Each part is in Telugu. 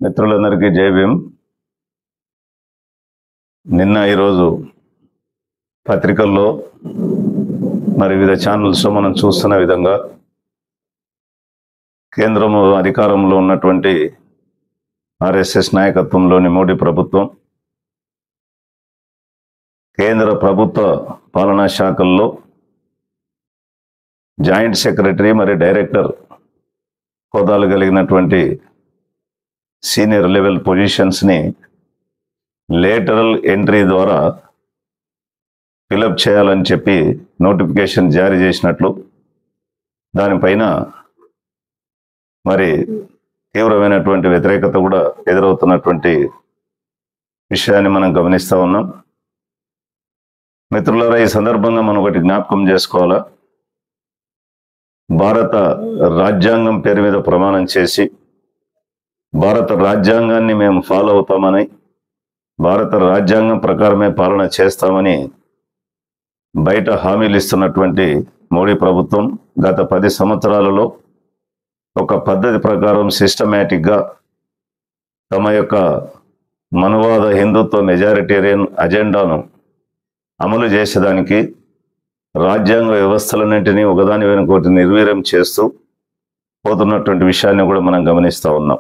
మిత్రులందరికీ జై భీమ్ నిన్న ఈరోజు పత్రికల్లో మరి వివిధ ఛానల్స్లో మనం చూస్తున్న విధంగా కేంద్రము అధికారంలో ఉన్నటువంటి ఆర్ఎస్ఎస్ నాయకత్వంలోని మోడీ ప్రభుత్వం కేంద్ర ప్రభుత్వ పాలనా శాఖల్లో జాయింట్ సెక్రటరీ మరి డైరెక్టర్ హోదాలు కలిగినటువంటి సీనియర్ లెవెల్ పొజిషన్స్ని లేటరల్ ఎంట్రీ ద్వారా ఫిలప్ చేయాలని చెప్పి నోటిఫికేషన్ జారీ చేసినట్లు దానిపైన మరి తీవ్రమైనటువంటి వ్యతిరేకత కూడా ఎదురవుతున్నటువంటి విషయాన్ని మనం గమనిస్తూ ఉన్నాం మిత్రులారా ఈ సందర్భంగా మనం ఒకటి జ్ఞాపకం చేసుకోవాలా భారత రాజ్యాంగం పేరు మీద ప్రమాణం చేసి భారత రాజ్యాంగాన్ని మేము ఫాలో అవుతామని భారత రాజ్యాంగం ప్రకారమే పాలన చేస్తామని బయట హామీలు ఇస్తున్నటువంటి మోడీ ప్రభుత్వం గత పది సంవత్సరాలలో ఒక పద్ధతి ప్రకారం సిస్టమేటిక్గా తమ యొక్క మనువాద హిందుత్వ మెజారిటేరియన్ అజెండాను అమలు చేసేదానికి రాజ్యాంగ వ్యవస్థలన్నింటినీ ఒకదాని వెనుకోటి నిర్వీర్యం చేస్తూ పోతున్నటువంటి విషయాన్ని కూడా మనం గమనిస్తూ ఉన్నాం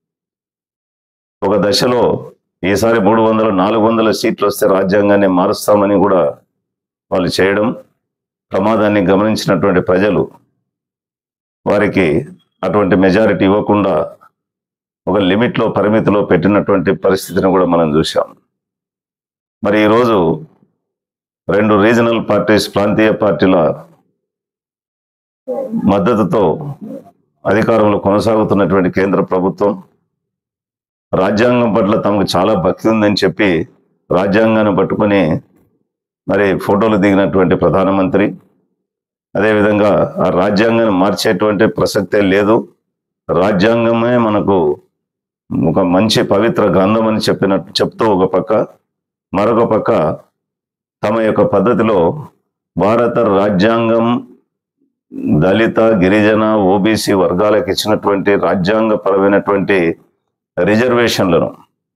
ఒక దశలో ఈసారి మూడు వందల నాలుగు వందల సీట్లు వస్తే రాజ్యాంగాన్ని మారుస్తామని కూడా వాళ్ళు చేయడం ప్రమాదాన్ని గమనించినటువంటి ప్రజలు వారికి అటువంటి మెజారిటీ ఇవ్వకుండా ఒక లిమిట్లో పరిమితిలో పెట్టినటువంటి పరిస్థితిని కూడా మనం చూసాం మరి ఈరోజు రెండు రీజనల్ పార్టీస్ ప్రాంతీయ పార్టీల మద్దతుతో అధికారంలో కొనసాగుతున్నటువంటి కేంద్ర ప్రభుత్వం రాజ్యాంగం పట్ల తమకు చాలా భక్తి ఉందని చెప్పి రాజ్యాంగాన్ని పట్టుకొని మరి ఫోటోలు దిగినటువంటి ప్రధానమంత్రి అదేవిధంగా ఆ రాజ్యాంగాన్ని మార్చేటువంటి ప్రసక్తే లేదు రాజ్యాంగమే మనకు ఒక మంచి పవిత్ర గ్రంథం అని చెప్పినట్టు చెప్తూ ఒక పక్క మరొక పక్క తమ యొక్క పద్ధతిలో భారత రాజ్యాంగం దళిత గిరిజన ఓబీసీ వర్గాలకు ఇచ్చినటువంటి రాజ్యాంగపరమైనటువంటి రిజర్వేషన్లను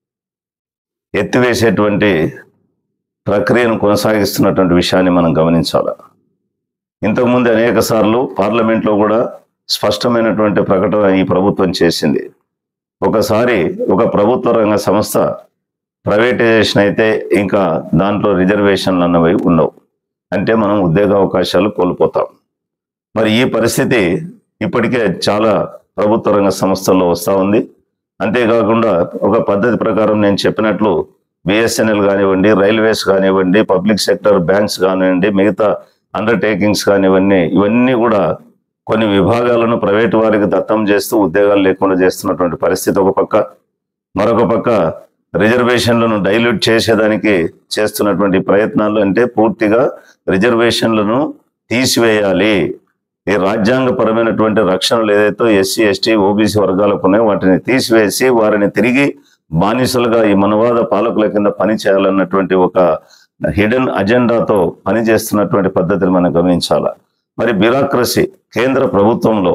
ఎత్తివేసేటువంటి ప్రక్రియను కొనసాగిస్తున్నటువంటి విషయాన్ని మనం గమనించాలి ఇంతకుముందు అనేక సార్లు పార్లమెంట్లో కూడా స్పష్టమైనటువంటి ప్రకటన ఈ ప్రభుత్వం చేసింది ఒకసారి ఒక ప్రభుత్వ రంగ సంస్థ ప్రైవేటైజేషన్ అయితే ఇంకా దాంట్లో రిజర్వేషన్లు అన్నవి ఉండవు అంటే మనం ఉద్యోగ అవకాశాలు కోల్పోతాం మరి ఈ పరిస్థితి ఇప్పటికే చాలా ప్రభుత్వ రంగ సంస్థల్లో వస్తూ ఉంది అంతేకాకుండా ఒక పద్ధతి ప్రకారం నేను చెప్పినట్లు బిఎస్ఎన్ఎల్ కానివ్వండి రైల్వేస్ కానివ్వండి పబ్లిక్ సెక్టర్ బ్యాంక్స్ కానివ్వండి మిగతా అండర్టేకింగ్స్ కానివ్వండి ఇవన్నీ కూడా కొన్ని విభాగాలను ప్రైవేటు వారికి దత్తం చేస్తూ ఉద్యోగాలు లేకుండా చేస్తున్నటువంటి పరిస్థితి ఒక పక్క మరొక పక్క రిజర్వేషన్లను డైల్యూట్ చేసేదానికి చేస్తున్నటువంటి ప్రయత్నాలు అంటే పూర్తిగా రిజర్వేషన్లను తీసివేయాలి ఈ రాజ్యాంగపరమైనటువంటి రక్షణలు ఏదైతే ఎస్సీ ఎస్టీ ఓబీసీ వర్గాలకు ఉన్నాయో వాటిని తీసివేసి వారిని తిరిగి బానిసలుగా ఈ మనవాద పాలకుల కింద పని చేయాలన్నటువంటి ఒక హిడెన్ అజెండాతో పనిచేస్తున్నటువంటి పద్ధతిని మనం గమనించాలి మరి బ్యూరోక్రసీ కేంద్ర ప్రభుత్వంలో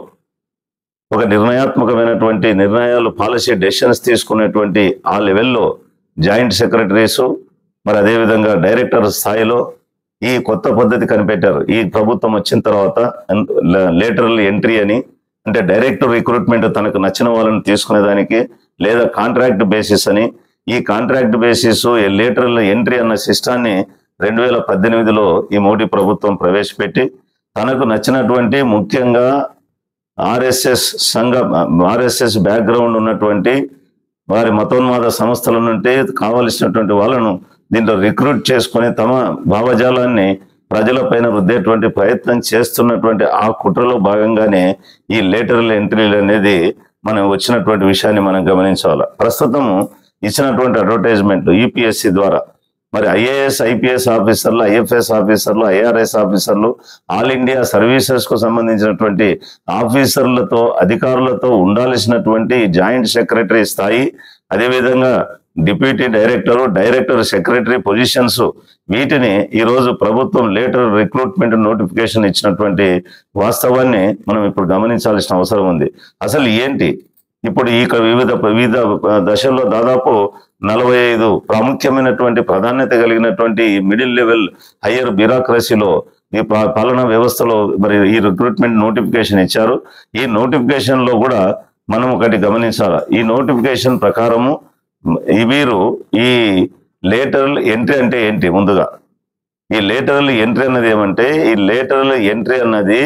ఒక నిర్ణయాత్మకమైనటువంటి నిర్ణయాలు పాలసీ డెసిషన్స్ తీసుకునేటువంటి ఆ లెవెల్లో జాయింట్ సెక్రటరీసు మరి అదేవిధంగా డైరెక్టర్ స్థాయిలో ఈ కొత్త పద్ధతి కనిపెట్టారు ఈ ప్రభుత్వం వచ్చిన తర్వాత లేటరల్ ఎంట్రీ అని అంటే డైరెక్ట్ రిక్రూట్మెంట్ తనకు నచ్చిన వాళ్ళని తీసుకునేదానికి లేదా కాంట్రాక్ట్ బేసిస్ అని ఈ కాంట్రాక్ట్ బేసిస్ లేటరల్ ఎంట్రీ అన్న సిస్టాన్ని రెండు వేల పద్దెనిమిదిలో ఈ మోడీ ప్రభుత్వం ప్రవేశపెట్టి తనకు నచ్చినటువంటి ముఖ్యంగా ఆర్ఎస్ఎస్ సంఘ ఆర్ఎస్ఎస్ బ్యాక్గ్రౌండ్ ఉన్నటువంటి వారి మతోన్మాద సంస్థల నుండి కావలసినటువంటి వాళ్ళను దీంట్లో రిక్రూట్ చేసుకొని తమ భావజాలాన్ని ప్రజలపైన రుద్దేటువంటి ప్రయత్నం చేస్తున్నటువంటి ఆ కుట్రలో భాగంగానే ఈ లేటరల్ ఎంట్రీలు అనేది మనం వచ్చినటువంటి విషయాన్ని మనం గమనించాలి ప్రస్తుతం ఇచ్చినటువంటి అడ్వర్టైజ్మెంట్ యూపీఎస్సి ద్వారా మరి ఐఏఎస్ ఐపీఎస్ ఆఫీసర్లు ఐఎఫ్ఎస్ ఆఫీసర్లు ఐఆర్ఎస్ ఆఫీసర్లు ఆల్ ఇండియా సర్వీసెస్ కు సంబంధించినటువంటి ఆఫీసర్లతో అధికారులతో ఉండాల్సినటువంటి జాయింట్ సెక్రటరీ స్థాయి అదేవిధంగా deputy director director secretary positions వీటిని ఈరోజు ప్రభుత్వం లేటర్ రిక్రూట్మెంట్ నోటిఫికేషన్ ఇచ్చినటువంటి వాస్తవాన్ని మనం ఇప్పుడు గమనించాల్సిన అవసరం ఉంది అసలు ఏంటి ఇప్పుడు ఈ క- వివిధ వివిధ దశల్లో దాదాపు నలభై ఐదు ప్రాముఖ్యమైనటువంటి ప్రాధాన్యత కలిగినటువంటి మిడిల్ లెవెల్ హయ్యర్ బ్యూరోక్రసీలో ఈ పా- పాలనా వ్యవస్థలో మరి ఈ రిక్రూట్మెంట్ నోటిఫికేషన్ ఇచ్చారు ఈ నోటిఫికేషన్ లో కూడా మనం ఒకటి గమనించాలి ఈ నోటిఫికేషన్ ప్రకారము ఈ వీరు ఈ లేటరల్ ఎంట్రీ అంటే ఏంటి ముందుగా ఈ లేటరల్ ఎంట్రీ అన్నది ఏమంటే ఈ లేటరల్ ఎంట్రీ అన్నది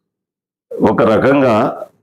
ఒక రకంగా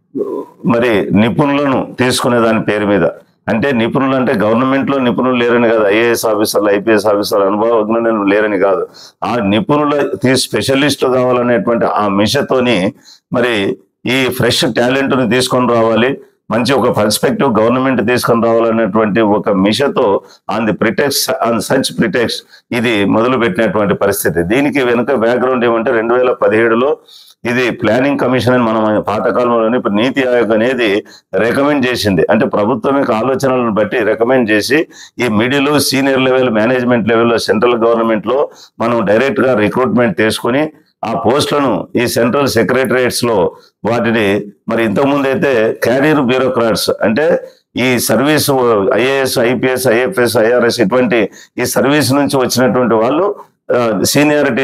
మరి నిపుణులను తీసుకునే దాని పేరు మీద అంటే నిపుణులు అంటే గవర్నమెంట్ లో నిపుణులు లేరని కాదు ఐఏఎస్ ఆఫీసర్లు ఐపీఎస్ ఆఫీసర్లు అనుభవజ్ఞులు లేరని కాదు ఆ నిపుణుల తీ స్పెషలిస్ట్ కావాలనేటువంటి ఆ మిషతోని మరి ఈ ఫ్రెష్ టాలెంట్ ని తీసుకొని రావాలి మంచి ఒక పర్స్పెక్టివ్ గవర్నమెంట్ తీసుకొని రావాలనేటువంటి ఒక మిషతో on the pretext on such pretext ఇది మొదలు పెట్టినటువంటి పరిస్థితి దీనికి వెనుక బ్యాక్గ్రౌండ్ ఏమంటే రెండు వేల పదిహేడులో ఇది ప్లానింగ్ కమిషన్ అని మనం పాతకాలంలోనే ఇప్పుడు నీతి ఆయోగ్ అనేది రికమెండ్ చేసింది అంటే ప్రభుత్వం యొక్క ఆలోచనలను బట్టి రికమెండ్ చేసి ఈ మిడిల్ సీనియర్ లెవెల్ మేనేజ్మెంట్ లెవెల్లో సెంట్రల్ గవర్నమెంట్ లో మనం డైరెక్ట్ గా రిక్రూట్మెంట్ తీసుకుని ఆ పోస్టులను ఈ సెంట్రల్ సెక్రటరియట్స్ లో వాటిని మరి ఇంతకుముందు అయితే క్యారియర్ బ్యూరోక్రాట్స్ అంటే ఈ service IAS IPS IFS IRS ఇటువంటి ఈ సర్వీస్ నుంచి వచ్చినటువంటి వాళ్ళు సీనియారిటీ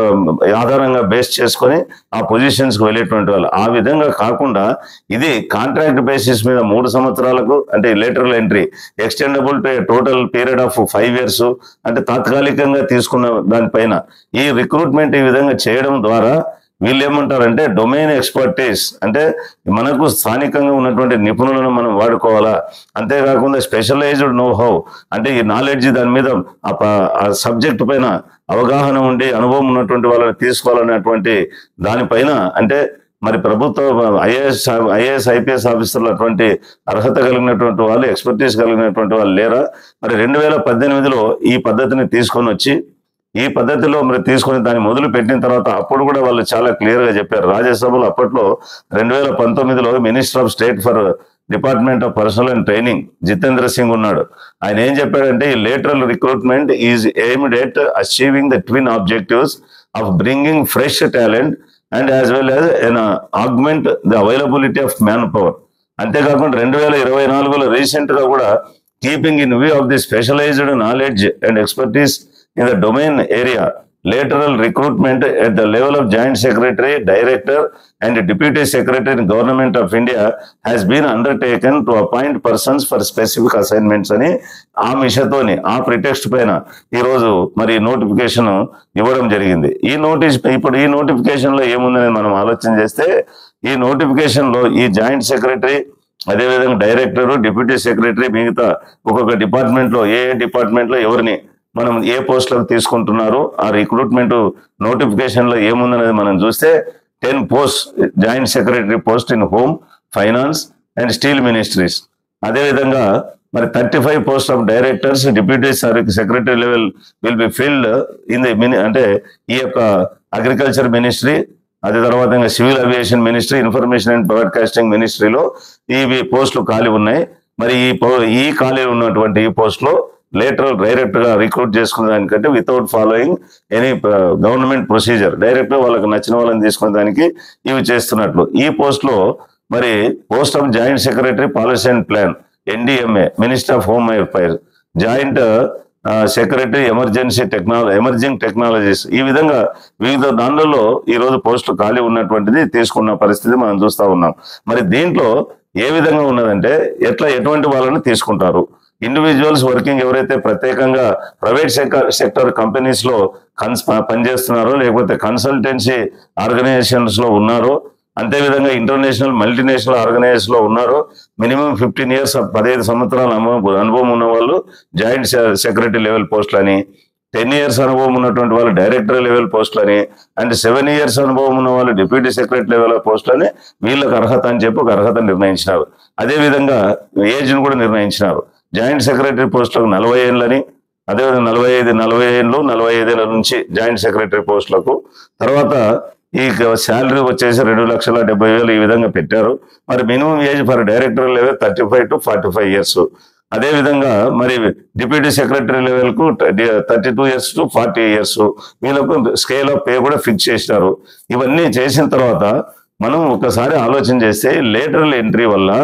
ఆధారంగా బేస్ చేసుకొని ఆ పొజిషన్స్ కి వెళ్ళేటువంటి వాళ్ళు ఆ విధంగా కాకుండా ఇది కాంట్రాక్ట్ బేసిస్ మీద మూడు సంవత్సరాలకు అంటే lateral entry extendable to total period of five years అంటే తాత్కాలికంగా తీసుకున్న దానిపైన ఈ రిక్రూట్మెంట్ ఈ విధంగా చేయడం ద్వారా వీళ్ళు ఏమంటారంటే డొమైన్ ఎక్స్పర్టీస్ అంటే మనకు స్థానికంగా ఉన్నటువంటి నిపుణులను మనం వాడుకోవాలా అంతేకాకుండా స్పెషలైజ్డ్ నో హౌ అంటే ఈ నాలెడ్జ్ దాని మీద ఆ ప- ఆ సబ్జెక్ట్ పైన అవగాహన ఉండి అనుభవం ఉన్నటువంటి వాళ్ళని తీసుకోవాలనేటువంటి దానిపైన అంటే మరి ప్రభుత్వ ఐఏఎస్ ఐఏఎస్ ఐపీఎస్ ఆఫీసర్లు అటువంటి అర్హత కలిగినటువంటి వాళ్ళు ఎక్స్పర్టీస్ కలిగినటువంటి వాళ్ళు లేరా మరి రెండు వేల పద్దెనిమిదిలో ఈ పద్ధతిని తీసుకొని వచ్చి ఈ పద్ధతిలో మరి తీసుకొని దాన్ని మొదలు పెట్టిన తర్వాత అప్పుడు కూడా వాళ్ళు చాలా క్లియర్ గా చెప్పారు రాజ్యసభలో అప్పట్లో రెండు వేల పంతొమ్మిదిలో minister of state for department of personnel and training Jitendra Singh ఉన్నాడు ఆయన ఏం చెప్పాడంటే ఈ lateral recruitment is aimed at achieving the twin objectives of bringing fresh talent and as well as an augment the availability of manpower అంతేకాకుండా రెండు వేల ఇరవై నాలుగులో రీసెంట్ గా కూడా keeping in view of the specialised knowledge and expertise in the domain area lateral recruitment at the level of joint secretary director and deputy secretary in government of india has been undertaken to appoint persons for specific assignments అని ఆ మిషతోని ఆ ప్రిటెక్స్ట్ పైన ఈ రోజు మరి నోటిఫికేషన్ ఇవ్వడం జరిగింది ఈ నోటీస్ ఇప్పుడు ఈ నోటిఫికేషన్ లో ఏముందని మనం ఆలోచన చేస్తే ఈ నోటిఫికేషన్ లో ఈ జాయింట్ సెక్రటరీ అదేవిధంగా డైరెక్టర్ డిప్యూటీ సెక్రటరీ మిగతా ఒక్కొక్క డిపార్ట్మెంట్ లో ఏ డిపార్ట్మెంట్ లో ఎవరిని మనం ఏ పోస్టులకు తీసుకుంటున్నారు ఆ రిక్రూట్మెంట్ నోటిఫికేషన్ లో ఏముందనేది మనం చూస్తే ten post joint secretary post in home finance and steel ministries అదేవిధంగా మరి thirty five post of directors deputy secretary level will be filled in the mini అంటే ఈ యొక్క అగ్రికల్చర్ మినిస్ట్రీ అదే తర్వాత ఇంకా civil aviation ministry information and broadcasting మినిస్ట్రీలో ఇవి పోస్టులు ఖాళీ ఉన్నాయి మరి ఈ పో- ఈ ఖాళీ ఉన్నటువంటి ఈ పోస్టులో లేటరల్ డైరెక్ట్ గా రిక్రూట్ చేసుకునే దానికంటే without following any government procedure direct వాళ్ళకి నచ్చిన వాళ్ళని తీసుకునే దానికి ఇవి చేస్తున్నట్లు ఈ పోస్ట్ లో మరి post of joint secretary policy and plan NDMA minister of home affairs joint secretary emergency technology emerging technologies ఈ విధంగా వివిధ దానిలలో ఈ రోజు పోస్టులు ఖాళీ ఉన్నటువంటిది తీసుకున్న పరిస్థితి మనం చూస్తా ఉన్నాం మరి దీంట్లో ఏ విధంగా ఉన్నదంటే ఎట్లా ఎటువంటి వాళ్ళని తీసుకుంటారు ఇండివిజువల్స్ వర్కింగ్ ఎవరైతే ప్రత్యేకంగా ప్రైవేట్ సెక్టర్ సెక్టర్ కంపెనీస్ లో కన్స్ పనిచేస్తున్నారో లేకపోతే కన్సల్టెన్సీ ఆర్గనైజేషన్స్ లో ఉన్నారో అంతేవిధంగా ఇంటర్నేషనల్ మల్టీనేషనల్ ఆర్గనైజేషన్ లో ఉన్నారు మినిమం ఫిఫ్టీన్ ఇయర్స్ పదిహేను సంవత్సరాల అనుభవం అనుభవం ఉన్న వాళ్ళు జాయింట్ సెక్రటరీ లెవెల్ పోస్టులని టెన్ ఇయర్స్ అనుభవం ఉన్నటువంటి వాళ్ళు డైరెక్టర్ లెవెల్ పోస్టులని అండ్ సెవెన్ ఇయర్స్ అనుభవం ఉన్న వాళ్ళు డిప్యూటీ సెక్రటరీ లెవెల్ పోస్టులని వీళ్ళకి అర్హత అని చెప్పి ఒక అర్హత నిర్ణయించినారు అదే విధంగా ఏజ్ ను కూడా నిర్ణయించినారు జాయింట్ సెక్రటరీ పోస్టులకు నలభై ఏళ్ళని అదేవిధంగా నలభై ఐదు నలభై ఏళ్ళు నలభై ఐదేళ్ల నుంచి జాయింట్ సెక్రటరీ పోస్టులకు తర్వాత ఈ శాలరీ వచ్చేసి రెండు లక్షల డెబ్బై వేలు ఈ విధంగా పెట్టారు మరి minimum age for director level thirty five to forty five years అదే విధంగా మరి డిప్యూటీ సెక్రటరీ లెవెల్ కు thirty two years to forty years వీళ్ళకు స్కేల్ ఆఫ్ పే కూడా ఫిక్స్ చేసినారు ఇవన్నీ చేసిన తర్వాత మనం ఒకసారి ఆలోచన చేస్తే లేటరల్ ఎంట్రీ వల్ల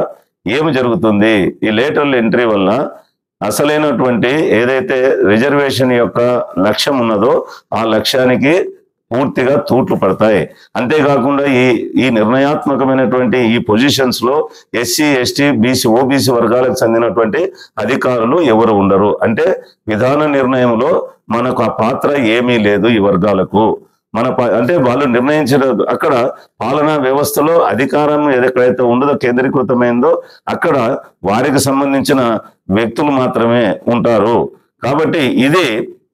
ఏమి జరుగుతుంది ఈ లేటరల్ ఎంట్రీ వల్ల అసలైనటువంటి ఏదైతే రిజర్వేషన్ యొక్క లక్ష్యం ఉన్నదో ఆ లక్ష్యానికి పూర్తిగా తూట్లు పడతాయి అంతేకాకుండా ఈ ఈ నిర్ణయాత్మకమైనటువంటి ఈ పొజిషన్స్ లో ఎస్సీ ఎస్టీ బీసీ ఓబీసీ వర్గాలకు చెందినటువంటి అధికారులు ఎవరు ఉండరు అంటే విధాన నిర్ణయంలో మనకు ఆ పాత్ర ఏమీ లేదు ఈ వర్గాలకు మన ప- అంటే వాళ్ళు నిర్ణయించిన అక్కడ పాలనా వ్యవస్థలో అధికారం ఎక్కడైతే ఉండదో కేంద్రీకృతమైందో అక్కడ వారికి సంబంధించిన వ్యక్తులు మాత్రమే ఉంటారు కాబట్టి ఇది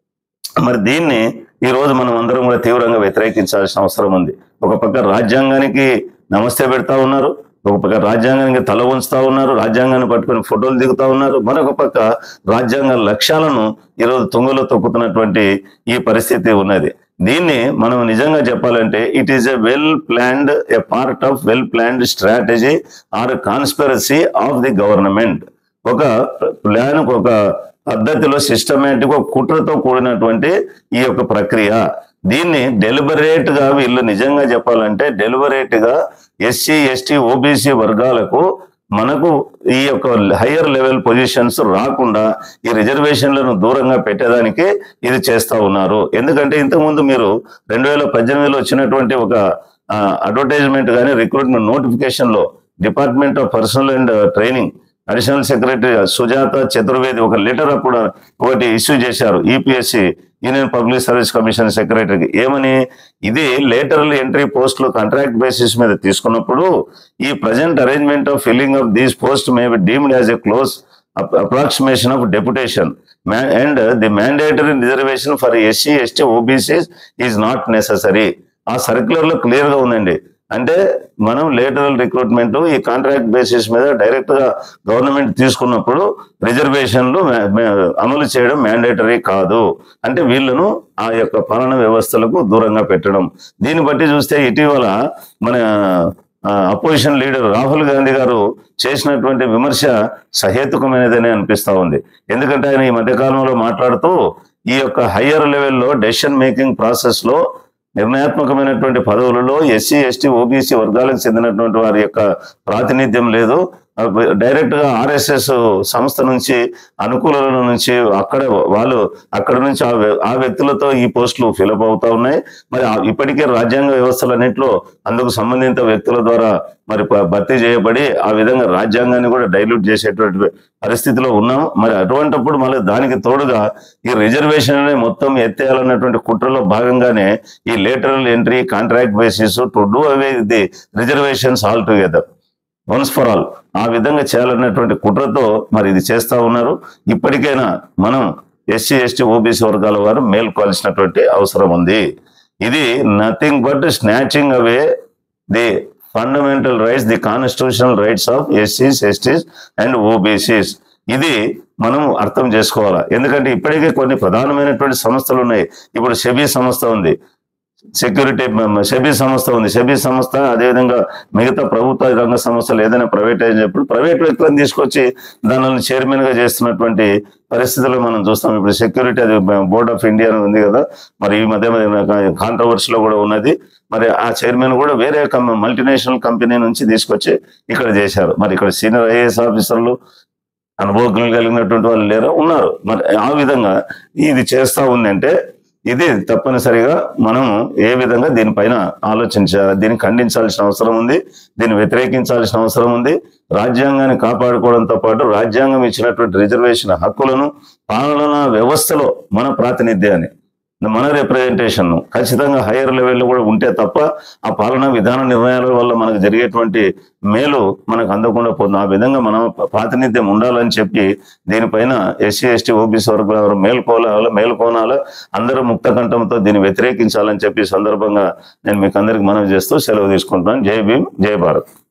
మరి దీన్ని ఈ రోజు మనం అందరం కూడా తీవ్రంగా వ్యతిరేకించాల్సిన అవసరం ఉంది ఒక పక్క రాజ్యాంగానికి నమస్తే పెడతా ఉన్నారు ఒక పక్క రాజ్యాంగానికి తల ఉంచుతా ఉన్నారు రాజ్యాంగాన్ని పట్టుకొని ఫోటోలు దిగుతా ఉన్నారు మరొక పక్క రాజ్యాంగ లక్ష్యాలను ఈరోజు తుంగలో తొక్కుతున్నటువంటి ఈ పరిస్థితి ఉన్నది దీన్ని మనం నిజంగా చెప్పాలంటే it is a well planned a part of well planned strategy or conspiracy of the government ఒక ప్లాన్ ఒక పద్ధతిలో సిస్టమేటిక్ ఒక కుట్రతో కూడినటువంటి ఈ యొక్క ప్రక్రియ దీన్ని డెలిబరేట్ గా వీళ్ళు నిజంగా చెప్పాలంటే డెలిబరేట్ గా ఎస్సీ ఎస్టీ ఓబీసీ వర్గాలకు మనకు ఈ యొక్క హయ్యర్ లెవెల్ పొజిషన్స్ రాకుండా ఈ రిజర్వేషన్లను దూరంగా పెట్టేదానికి ఇది చేస్తా ఉన్నారు ఎందుకంటే ఇంతకుముందు మీరు రెండు వేల పద్దెనిమిదిలో వచ్చినటువంటి ఒక అడ్వర్టైజ్మెంట్ కానీ రిక్రూట్మెంట్ నోటిఫికేషన్ లో department of personnel and training additional secretary Sujata Chaturvedi ఒక లెటర్ అప్పుడు ఒకటి ఇష్యూ చేశారు UPSC union public service commission సెక్రటరీకి ఏమని ఇది లేటరల్ ఎంట్రీ పోస్టులు కాంట్రాక్ట్ బేసిస్ మీద తీసుకున్నప్పుడు ఈ present arrangement of filling of these post may be deemed as a close approximation of deputation and the mandatory reservation for SC ST OBCs is not necessary ఆ సర్క్యులర్ లో క్లియర్ గా ఉందండి అంటే మనం లేటరల్ రిక్రూట్మెంట్ ఈ కాంట్రాక్ట్ బేసిస్ మీద డైరెక్ట్ గా గవర్నమెంట్ తీసుకున్నప్పుడు రిజర్వేషన్లు మే- మే- అమలు చేయడం మ్యాండేటరీ కాదు అంటే వీళ్ళను ఆ యొక్క పాలన వ్యవస్థలకు దూరంగా పెట్టడం దీన్ని బట్టి చూస్తే ఇటీవల మన అపోజిషన్ లీడర్ రాహుల్ గాంధీ గారు చేసినటువంటి విమర్శ సహేతుకమైనదని అనిపిస్తా ఉంది ఎందుకంటే ఆయన ఈ మధ్యకాలంలో మాట్లాడుతూ ఈ యొక్క హయ్యర్ లెవెల్లో డెసిషన్ మేకింగ్ ప్రాసెస్ లో నిర్ణయాత్మకమైనటువంటి పదవులలో ఎస్సీ ఎస్టీ ఓబీసీ వర్గాలకు చెందినటువంటి వారి యొక్క ప్రాతినిధ్యం లేదు డైరెక్ట్ గా ఆర్ఎస్ఎస్ సంస్థ నుంచి అనుకూలల నుంచి అక్కడ వాళ్ళు అక్కడ నుంచి ఆ వ్య- ఆ వ్యక్తులతో ఈ పోస్టులు ఫిలప్ అవుతా ఉన్నాయి మరి ఆ- ఇప్పటికే రాజ్యాంగ వ్యవస్థలన్నింటిలో అందుకు సంబంధిత వ్యక్తుల ద్వారా మరి ప- భర్తీ చేయబడి ఆ విధంగా రాజ్యాంగాన్ని కూడా డైల్యూట్ చేసేటువంటి పరిస్థితిలో ఉన్నాం మరి అటువంటప్పుడు మళ్ళీ దానికి తోడుగా ఈ రిజర్వేషన్ మొత్తం ఎత్తేయాలన్నటువంటి కుట్రలో భాగంగానే ఈ lateral entry contract basis to do away the reservations all together once for all ఆ విధంగా చేయాలన్నటువంటి కుట్రతో మరి ఇది చేస్తా ఉన్నారు ఇప్పటికైనా మనం ఎస్సీ ఎస్టీ ఓబీసీ వర్గాల వారు మేల్కోవాల్సినటువంటి అవసరం ఉంది ఇది nothing but snatching away the fundamental rights the constitutional rights of ఎస్సీస్ ఎస్టీస్ అండ్ ఓబీసీస్ ఇది మనం అర్థం చేసుకోవాలా ఎందుకంటే ఇప్పటికే కొన్ని ప్రధానమైనటువంటి సంస్థలు ఉన్నాయి ఇప్పుడు సెబీ సంస్థ ఉంది సెక్యూరిటీ సెబీ సంస్థ ఉంది సెబీ సంస్థ అదేవిధంగా మిగతా ప్రభుత్వ రంగ సంస్థలు ఏదైనా ప్రైవేట్ అయినప్పుడు ప్రైవేట్ వ్యక్తులను తీసుకొచ్చి దానిని చైర్మన్ గా చేస్తున్నటువంటి పరిస్థితులు మనం చూస్తాం ఇప్పుడు సెక్యూరిటీ అది బోర్డ్ ఆఫ్ ఇండియా అని ఉంది కదా మరి ఈ మధ్య కాంట్రవర్సీలో కూడా ఉన్నది మరి ఆ చైర్మన్ కూడా వేరే మల్టీనేషనల్ కంపెనీ నుంచి తీసుకొచ్చి ఇక్కడ చేశారు మరి ఇక్కడ సీనియర్ ఐఏఎస్ ఆఫీసర్లు అనుభవం కలిగినటువంటి వాళ్ళు లేరు ఉన్నారు మరి ఆ విధంగా ఇది చేస్తా ఉంది అంటే ఇది తప్పనిసరిగా మనం ఏ విధంగా దీనిపైన ఆలోచించాలి దీన్ని ఖండించాల్సిన అవసరం ఉంది దీన్ని వ్యతిరేకించాల్సిన అవసరం ఉంది రాజ్యాంగాన్ని కాపాడుకోవడంతో పాటు రాజ్యాంగం ఇచ్చినటువంటి రిజర్వేషన్ హక్కులను పాలనా వ్యవస్థలో మన ప్రాతినిధ్యాన్ని మన రిప్రజెంటేషన్ ఖచ్చితంగా హైయర్ లెవెల్లో కూడా ఉంటే తప్ప ఆ పాలనా విధాన నిర్ణయాల వల్ల మనకు జరిగేటువంటి మేలు మనకు అందకుండా పోతుంది ఆ విధంగా మనం ప్రాతినిధ్యం ఉండాలని చెప్పి దీనిపైన ఎస్సీ ఎస్టీ ఓబీసీ వర్గాల వారు మేల్కోవాలి మేల్కోనాలి అందరూ ముక్త కంఠంతో దీన్ని వ్యతిరేకించాలని చెప్పి ఈ సందర్భంగా నేను మీకు అందరికి మనవి చేస్తూ సెలవు తీసుకుంటున్నాను జై భీమ్ జై భారత్